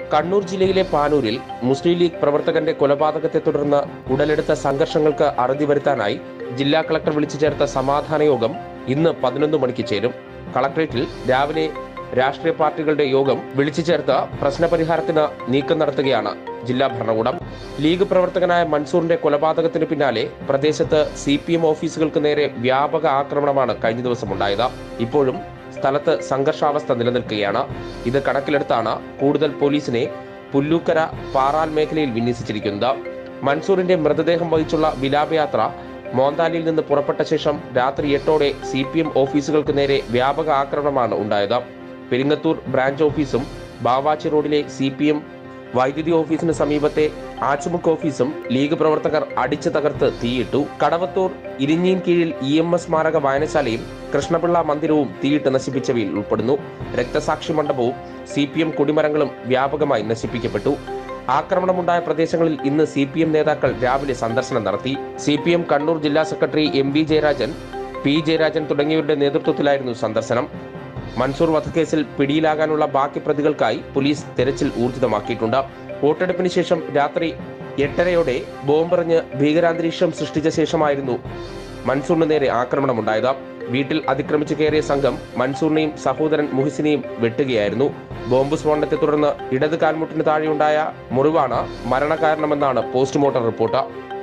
കണ്ണൂർ ജില്ലയിലെ പാനൂരിൽ മുസ്ലിം ലീഗ് പ്രവർത്തകന്റെ കൊലപാതകത്തെ തുടർന്ന് ഉടലെടുത്ത സംഘർഷങ്ങൾക്ക് അറുതി വരുത്താനായി ജില്ലാ കളക്ടർ വിളിച്ചു ചേർത്ത സമാധാന യോഗം ഇന്ന് പതിനൊന്ന് മണിക്ക് ചേരും കളക്ടറേറ്റിൽ രാവിലെ രാഷ്ട്രീയ പാർട്ടികളുടെ യോഗം വിളിച്ചു ചേർത്ത് പ്രശ്നപരിഹാരത്തിന് നീക്കം നടത്തുകയാണ് ജില്ലാ ഭരണകൂടം ലീഗ് പ്രവർത്തകനായ മൻസൂറിന്റെ കൊലപാതകത്തിന് പിന്നാലെ പ്രദേശത്ത് സി പി എം ഓഫീസുകൾക്ക് നേരെ വ്യാപക ആക്രമണമാണ് കഴിഞ്ഞ ദിവസം ഉണ്ടായത് ഇപ്പോഴും സ്ഥലത്ത് സംഘർഷാവസ്ഥ നിലനിൽക്കുകയാണ് ഇത് കണക്കിലെടുത്താണ് കൂടുതൽ പോലീസിനെ പുല്ലൂക്കര പാറാൽ മേഖലയിൽ വിന്യസിച്ചിരിക്കുന്നത് മൻസൂറിന്റെ മൃതദേഹം വഹിച്ചുള്ള വിലാപയാത്ര മോന്താലിയിൽ നിന്ന് പുറപ്പെട്ട ശേഷം രാത്രി എട്ടോടെ സി പി എം ഓഫീസുകൾക്ക് നേരെ വ്യാപക ആക്രമണമാണ് ഉണ്ടായത് പെരിങ്ങത്തൂർ ബ്രാഞ്ച് ഓഫീസും ബാവാച്ചി റോഡിലെ സി പി എം വൈദ്യുതി ഓഫീസിന് സമീപത്തെ ആച്ചുമുക്ക് ഓഫീസും ലീഗ് പ്രവർത്തകർ അടിച്ചു തകർത്ത് തീയിട്ടു കടവത്തൂർ ഇരിഞ്ഞീൻ കീഴിൽ ഇ എം എസ് സ്മാരക വായനശാലയും കൃഷ്ണപിള്ള മന്ദിരവും തീയിട്ട് നശിപ്പിച്ചവയിൽ ഉൾപ്പെടുന്നു രക്തസാക്ഷി മണ്ഡപവും സി പി എം കൊടിമരങ്ങളും വ്യാപകമായി നശിപ്പിക്കപ്പെട്ടു ആക്രമണമുണ്ടായ പ്രദേശങ്ങളിൽ ഇന്ന് സി പി എം നേതാക്കൾ രാവിലെ സന്ദർശനം നടത്തി സി പി എം കണ്ണൂർ ജില്ലാ secretary M V Jayarajan P Jayarajan തുടങ്ങിയവരുടെ നേതൃത്വത്തിലായിരുന്നു സന്ദർശനം മൻസൂർ വധക്കേസിൽ പിടിയിലാകാനുള്ള ബാക്കി പ്രതികൾക്കായി പോലീസ് തെരച്ചിൽ ഊർജിതമാക്കിയിട്ടുണ്ട് വോട്ടെടുപ്പിന് ശേഷം രാത്രി എട്ടരയോടെ ബോംബെറിഞ്ഞ് ഭീകരാന്തരീക്ഷം സൃഷ്ടിച്ച ശേഷമായിരുന്നു മൻസൂറിന് നേരെ ആക്രമണമുണ്ടായത് വീട്ടിൽ അതിക്രമിച്ചു കയറിയ സംഘം മൻസൂറിനെയും സഹോദരൻ മുഹിസിനെയും വെട്ടുകയായിരുന്നു ബോംബ് സ്ഫോടനത്തെ തുടർന്ന് ഇടത് കാൽമുട്ടിന് താഴെയുണ്ടായ മുറിവാണ് മരണകാരണമെന്നാണ് പോസ്റ്റ്മോർട്ടം റിപ്പോർട്ട്